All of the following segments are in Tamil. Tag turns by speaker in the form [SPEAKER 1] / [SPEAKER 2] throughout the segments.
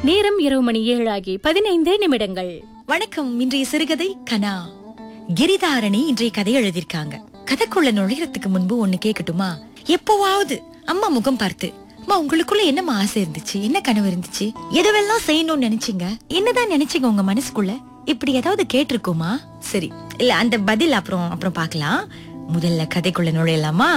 [SPEAKER 1] நேரம் இரவு மணி ஏழாகி பதினைந்து நிமிடங்கள்
[SPEAKER 2] வணக்கம் இன்றைய சிறுகதை கனா கிரிதாரணி இன்றைய கதை எழுதியிருக்காங்க கதைக்குள்ள நுழையறதுக்கு முன்பு ஒண்ணு கேட்கட்டுமா எப்போவாவது அம்மா முகம் பார்த்து அம்மா உங்களுக்குள்ள என்னம்மா ஆசை இருந்துச்சு என்ன கனவு இருந்துச்சு எதுவெல்லாம் செய்யணும்னு நினைச்சீங்க என்னதான் நினைச்சீங்க உங்க மனசுக்குள்ள இப்படி ஏதாவது கேட்டிருக்குமா சரி இல்ல அந்த பதில் அப்புறம் அப்புறம் பார்க்கலாம் முதல்ல கதைக்குள்ள நுழையலாமா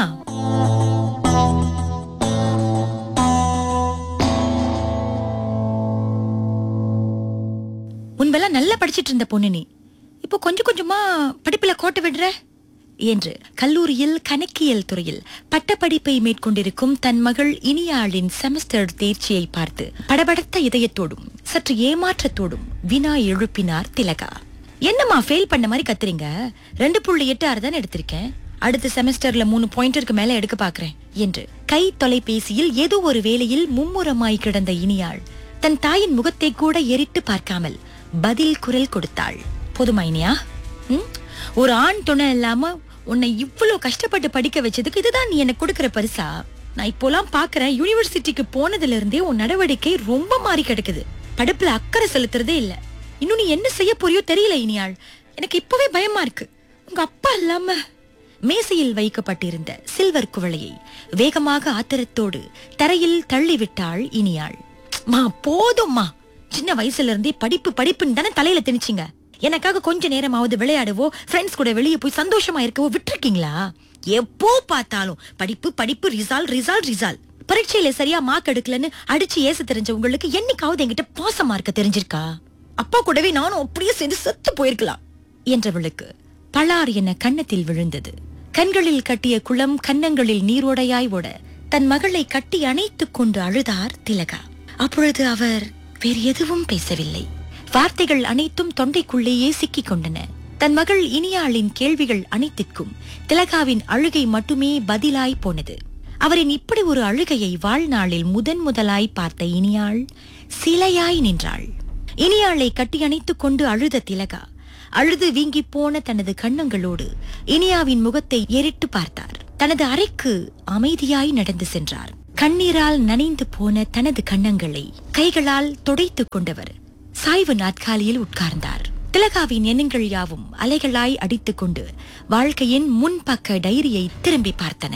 [SPEAKER 2] முன்பெல்லாம் நல்லா படிச்சிட்டு இருந்த பொண்ணு நீ இப்போ கொஞ்சம் கொஞ்சமா படிப்புல கோட்டை விடுற என்று கல்லூரியில் கணக்கியல் துறையில் பட்டப்படிப்பை மேற்கொண்டிருக்கும் தன் மகள் இனியாளின் செமஸ்டர் தேர்ச்சியை பார்த்து படபடத்த இதயத்தோடும் சற்று ஏமாற்றத்தோடும் வினா எழுப்பினார் திலகா என்னம்மா ஃபெயில் பண்ண மாதிரி கத்துறீங்க ரெண்டு புள்ளி எட்டு ஆறு தான் எடுத்திருக்கேன் அடுத்த செமஸ்டர்ல மூணு பாயிண்டருக்கு மேல எடுக்க பாக்குறேன் என்று கை தொலைபேசியில் ஏதோ ஒரு வேளையில் மும்முரமாய் கிடந்த இனியாள் தன் தாயின் முகத்தை கூட எரிட்டு பார்க்காமல் பதில் குரல் கொடுத்தாள் போதுமா இனியா ம்? ஒரு ஆண் துணை இல்லாம உன்னை இவ்வளவு கஷ்டப்பட்டு படிக்க வச்சதுக்கு இதுதான் நீ எனக்கு கொடுக்கிற பரிசா நான் இப்போலாம் பாக்குறேன் யூனிவர்சிட்டிக்கு போனதுல இருந்தே உன் நடவடிக்கை ரொம்ப மாறி கிடக்குது படிப்புல அக்கறை செலுத்துறதே இல்ல இன்னும் நீ என்ன செய்ய போறியோ தெரியல இனியாள் எனக்கு இப்பவே பயமா இருக்கு உங்க அப்பா இல்லாம மேசையில் வைக்கப்பட்டிருந்த சில்வர் குவளையை வேகமாக ஆத்திரத்தோடு தரையில் தள்ளிவிட்டாள் இனியாள் மா போதும்மா சின்ன வயசுல இருந்தே படிப்பு படிப்புன்னு தானே தலையில திணிச்சிங்க எனக்காக கொஞ்ச நேரமாவது விளையாடவோ ஃப்ரெண்ட்ஸ் கூட வெளியே போய் சந்தோஷமா இருக்கவோ விட்டுருக்கீங்களா எப்போ பார்த்தாலும் படிப்பு படிப்பு ரிசால்ட் ரிசால்ட் ரிசால்ட் பரீட்சையில சரியா மார்க் எடுக்கலன்னு அடிச்சு ஏச தெரிஞ்ச உங்களுக்கு என்னைக்காவது என்கிட்ட பாசமா இருக்க தெரிஞ்சிருக்கா அப்பா கூடவே நானும் அப்படியே சேர்ந்து செத்து போயிருக்கலாம் என்றவளுக்கு பளார் என கன்னத்தில் விழுந்தது கண்களில் கட்டிய குளம் கன்னங்களில் நீரோடையாய் ஓட தன் மகளை கட்டி அணைத்துக் கொண்டு அழுதார் திலகா அப்பொழுது அவர் வேறு எதுவும் பேசவில்லை வார்த்தைகள் அனைத்தும் தொண்டைக்குள்ளேயே சிக்கிக் கொண்டன தன் மகள் இனியாளின் கேள்விகள் அனைத்திற்கும் திலகாவின் அழுகை மட்டுமே பதிலாய் போனது அவரின் இப்படி ஒரு அழுகையை வாழ்நாளில் முதன் முதலாய் பார்த்த இனியாள் சிலையாய் நின்றாள் இனியாளை கட்டி அணைத்துக் கொண்டு அழுத திலகா அழுது வீங்கிப் போன தனது கண்ணங்களோடு இனியாவின் முகத்தை எரிட்டு பார்த்தார் தனது அறைக்கு அமைதியாய் நடந்து சென்றார் கண்ணீரால் நனைந்து போன தனது கண்ணங்களை கைகளால் துடைத்துக் கொண்டவர் சாய்வு நாற்காலியில் உட்கார்ந்தார் திலகாவின் எண்ணங்கள் யாவும் அலைகளாய் அடித்துக் கொண்டு வாழ்க்கையின் முன்பக்க டைரியை திரும்பி பார்த்தன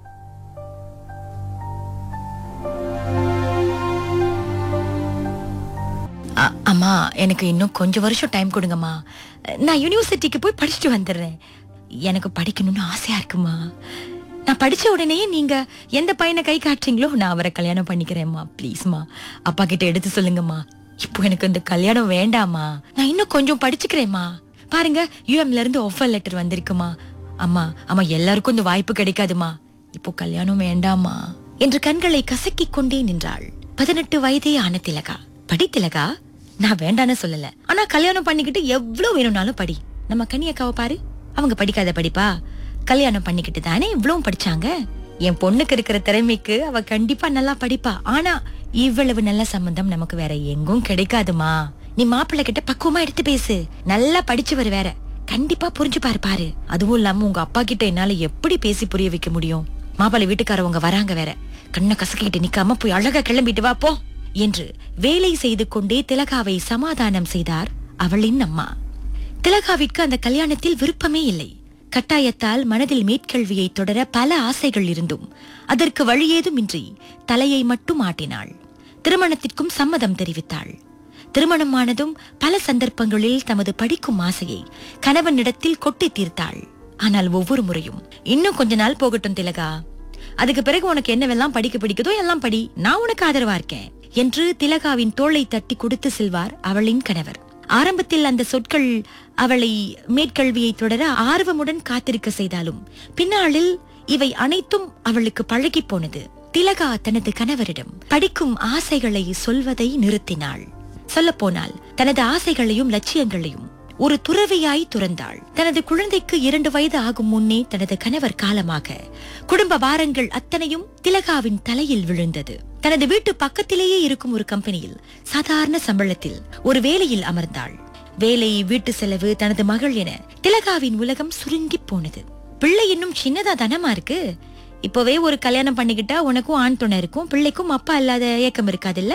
[SPEAKER 2] அ- அம்மா எனக்கு இன்னும் கொஞ்சம் வருஷம் டைம் கொடுங்கம்மா நான் யூனிவர்சிட்டிக்கு போய் படிச்சுட்டு வந்துடுறேன் எனக்கு படிக்கணும்னு ஆசையா இருக்குமா நான் படிச்ச உடனே நீங்க எந்த பையனை கை காட்டுறீங்களோ நான் அவரை கல்யாணம் பண்ணிக்கிறேன்மா ப்ளீஸ்மா அப்பா கிட்ட எடுத்து சொல்லுங்கம்மா இப்போ எனக்கு இந்த கல்யாணம் வேண்டாமா நான் இன்னும் கொஞ்சம் படிச்சுக்கிறேம்மா பாருங்க யூஎம்ல இருந்து ஆஃபர் லெட்டர் வந்திருக்குமா அம்மா அம்மா எல்லாருக்கும் இந்த வாய்ப்பு கிடைக்காதுமா இப்போ கல்யாணம் வேண்டாமா என்று கண்களை கசக்கிக் கொண்டே நின்றாள் பதினெட்டு வயதே ஆன திலகா படி திலகா நான் வேண்டான்னு சொல்லல ஆனா கல்யாணம் பண்ணிக்கிட்டு எவ்வளவு வேணும்னாலும் படி நம்ம கனியக்காவை பாரு அவங்க படிக்காத படிப்பா கல்யாணம் பண்ணிக்கிட்டு தானே இவ்வளவும் படிச்சாங்க என் பொண்ணுக்கு இருக்கிற திறமைக்கு அவ கண்டிப்பா நல்லா படிப்பா ஆனா இவ்வளவு நல்ல சம்பந்தம் நமக்கு வேற எங்கும் கிடைக்காதுமா நீ மாப்பிள்ளை கிட்ட பக்குவமா எடுத்து பேசு நல்லா படிச்சவர் வேற கண்டிப்பா புரிஞ்சு பாரு பாரு அதுவும் இல்லாம உங்க அப்பா கிட்ட என்னால எப்படி பேசி புரிய வைக்க முடியும் மாப்பிள்ளை வீட்டுக்காரவங்க வராங்க வேற கண்ணை கசக்கிட்டு நிக்காம போய் அழகா கிளம்பிட்டு வா போ என்று வேலை செய்து கொண்டே திலகாவை சமாதானம் செய்தார் அவளின் அம்மா திலகாவிற்கு அந்த கல்யாணத்தில் விருப்பமே இல்லை கட்டாயத்தால் மனதில் மேற்கல்வியை தொடர பல ஆசைகள் இருந்தும் அதற்கு வழியேதுமின்றி தலையை மட்டும் ஆட்டினாள் திருமணத்திற்கும் சம்மதம் தெரிவித்தாள் திருமணமானதும் பல சந்தர்ப்பங்களில் தமது படிக்கும் ஆசையை கணவனிடத்தில் கொட்டி தீர்த்தாள் ஆனால் ஒவ்வொரு முறையும் இன்னும் கொஞ்ச நாள் போகட்டும் திலகா அதுக்கு பிறகு உனக்கு என்னவெல்லாம் படிக்க பிடிக்குதோ எல்லாம் படி நான் உனக்கு ஆதரவா இருக்கேன் என்று திலகாவின் தோளை தட்டி கொடுத்து செல்வார் அவளின் கணவர் ஆரம்பத்தில் அந்த சொற்கள் அவளை மேற்கல்வியை தொடர ஆர்வமுடன் காத்திருக்க செய்தாலும் பின்னாளில் இவை அனைத்தும் அவளுக்கு பழகி போனது திலகா தனது கணவரிடம் படிக்கும் ஆசைகளை சொல்வதை நிறுத்தினாள் சொல்லப்போனால் தனது ஆசைகளையும் லட்சியங்களையும் ஒரு துறவியாய் துறந்தாள் தனது குழந்தைக்கு இரண்டு வயது ஆகும் முன்னே தனது கணவர் காலமாக குடும்ப பாரங்கள் அத்தனையும் திலகாவின் தலையில் விழுந்தது தனது வீட்டு பக்கத்திலேயே இருக்கும் ஒரு கம்பெனியில் சாதாரண சம்பளத்தில் ஒரு வேலையில் அமர்ந்தாள் வேலை வீட்டு செலவு தனது மகள் என திலகாவின் உலகம் சுருங்கி போனது பிள்ளை இன்னும் சின்னதா தானமா இருக்கு இப்பவே ஒரு கல்யாணம் பண்ணிக்கிட்டா உனக்கும் ஆண் துணை இருக்கும் பிள்ளைக்கும் அப்பா இல்லாத ஏக்கம் இருக்காதுல்ல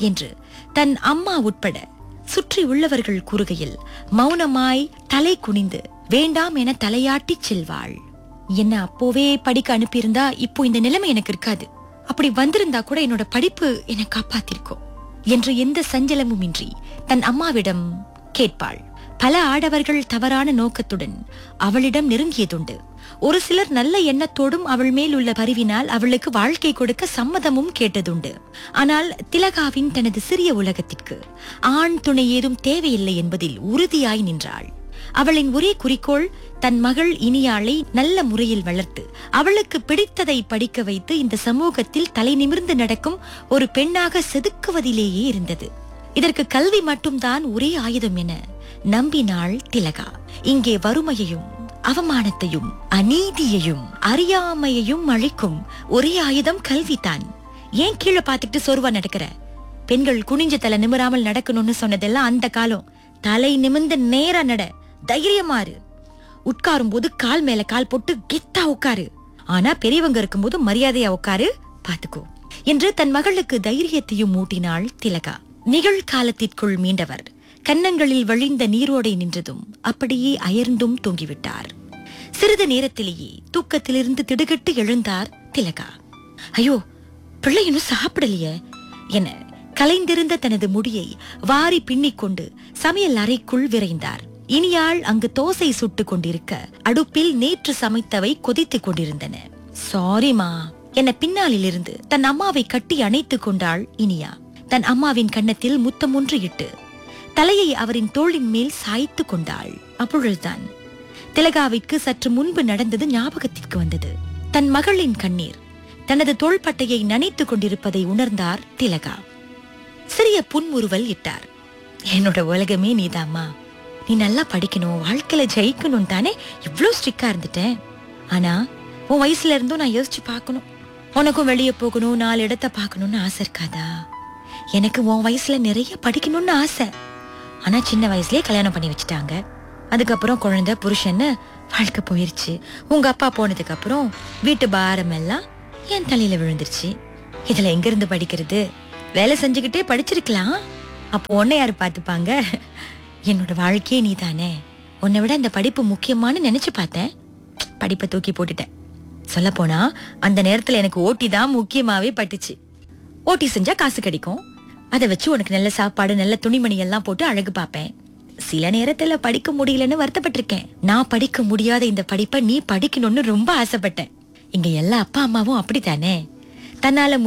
[SPEAKER 2] என்று தன் அம்மா உட்பட சுற்றி உள்ளவர்கள் கூறுகையில் மௌனமாய் தலை குனிந்து வேண்டாம் என தலையாட்டிச் செல்வாள் என்ன அப்போவே படிக்க அனுப்பியிருந்தா இப்போ இந்த நிலைமை எனக்கு இருக்காது அப்படி வந்திருந்தா கூட என்னோட படிப்பு என்னை காப்பாத்திருக்கும் என்று எந்த சஞ்சலமும் இன்றி தன் அம்மாவிடம் கேட்பாள் பல ஆடவர்கள் தவறான நோக்கத்துடன் அவளிடம் நெருங்கியதுண்டு ஒரு சிலர் நல்ல எண்ணத்தோடும் அவள் மேல் உள்ள பரிவினால் அவளுக்கு வாழ்க்கை கொடுக்க சம்மதமும் கேட்டதுண்டு ஆனால் திலகாவின் தனது சிறிய உலகத்திற்கு ஆண் துணை ஏதும் தேவையில்லை என்பதில் உறுதியாய் நின்றாள் அவளின் ஒரே குறிக்கோள் தன் மகள் இனியாளை நல்ல முறையில் வளர்த்து அவளுக்கு பிடித்ததை படிக்க வைத்து இந்த சமூகத்தில் தலை நிமிர்ந்து நடக்கும் ஒரு பெண்ணாக செதுக்குவதிலேயே இருந்தது இதற்கு கல்வி மட்டும்தான் ஒரே ஆயுதம் என நம்பினாள் திலகா இங்கே வறுமையையும் அவமானத்தையும் அநீதியையும் அறியாமையையும் அழிக்கும் ஒரே ஆயுதம் கல்விதான் ஏன் கீழே பார்த்துட்டு சொருவா நடக்கிற பெண்கள் குனிஞ்ச தலை நிமிராமல் நடக்கணும்னு சொன்னதெல்லாம் அந்த காலம் தலை நிமிர்ந்து நேரா நட தைரியமாறு உட்காரும் போது கால் மேல கால் போட்டு கெத்தா உட்காரு ஆனா பெரியவங்க இருக்கும்போது மரியாதையா உட்காரு பாத்துக்கோ என்று தன் மகளுக்கு தைரியத்தையும் மூட்டினாள் திலகா நிகழ்காலத்திற்குள் மீண்டவர் கன்னங்களில் வழிந்த நீரோடை நின்றதும் அப்படியே அயர்ந்தும் தூங்கிவிட்டார் சிறிது நேரத்திலேயே தூக்கத்திலிருந்து திடுகிட்டு எழுந்தார் திலகா ஐயோ பிள்ளை இன்னும் சாப்பிடலையே என கலைந்திருந்த தனது முடியை வாரி பின்னிக்கொண்டு சமையல் அறைக்குள் விரைந்தார் இனியாள் அங்கு தோசை சுட்டுக் கொண்டிருக்க அடுப்பில் நேற்று சமைத்தவை கொதித்துக் கொண்டிருந்தன சாரிமா என பின்னாலிலிருந்து தன் அம்மாவை கட்டி அணைத்துக் கொண்டாள் இனியா தன் அம்மாவின் கன்னத்தில் முத்தம் ஒன்று இட்டு தலையை அவரின் தோளின் மேல் சாய்த்து கொண்டாள் அப்பொழுதுதான் திலகாவிற்கு சற்று முன்பு நடந்தது ஞாபகத்திற்கு வந்தது தன் மகளின் கண்ணீர் தனது தோள்பட்டையை நனைத்துக் கொண்டிருப்பதை உணர்ந்தார் திலகா சிறிய புன்முறுவல் இட்டார் என்னோட உலகமே நீதாம்மா நீ நல்லா படிக்கணும் வாழ்க்கையில ஜெயிக்கணும் தானே இவ்ளோ ஸ்ட்ரிக்டா இருந்துட்டேன் ஆனா உன் வயசுல இருந்தும் நான் யோசிச்சு பார்க்கணும் உனக்கும் வெளியே போகணும் நாலு இடத்த பார்க்கணும்னு ஆசை இருக்காதா எனக்கு உன் வயசுல நிறைய படிக்கணும்னு ஆசை ஆனா சின்ன வயசுலயே கல்யாணம் பண்ணி வச்சுட்டாங்க அதுக்கப்புறம் குழந்தை புருஷன்னு வாழ்க்கை போயிருச்சு உங்க அப்பா போனதுக்கு அப்புறம் வீட்டு பாரம் எல்லாம் என் தலையில விழுந்துருச்சு இதுல எங்க இருந்து படிக்கிறது வேலை செஞ்சுக்கிட்டே படிச்சிருக்கலாம் அப்போ உன்னை யாரு பார்த்துப்பாங்க என்னோட வாழ்க்கையே நீ தானே உன்னை விட இந்த படிப்பு முக்கியமானு நினைச்சு பார்த்தேன் படிப்பை தூக்கி போட்டுட்டேன் சொல்ல போனா அந்த நேரத்துல எனக்கு ஓட்டி தான் முக்கியமாவே பட்டுச்சு ஓட்டி செஞ்சா காசு கிடைக்கும் அதை வச்சு உனக்கு நல்ல சாப்பாடு நல்ல துணிமணி எல்லாம் போட்டு அழகு பார்ப்பேன் சில நேரத்துல படிக்க முடியலன்னு வருத்தப்பட்டிருக்கேன் நான் படிக்க முடியாத இந்த படிப்பை நீ படிக்கணும்னு ரொம்ப ஆசைப்பட்டேன் இங்க எல்லா அப்பா அம்மாவும் அப்படித்தானே தன்னால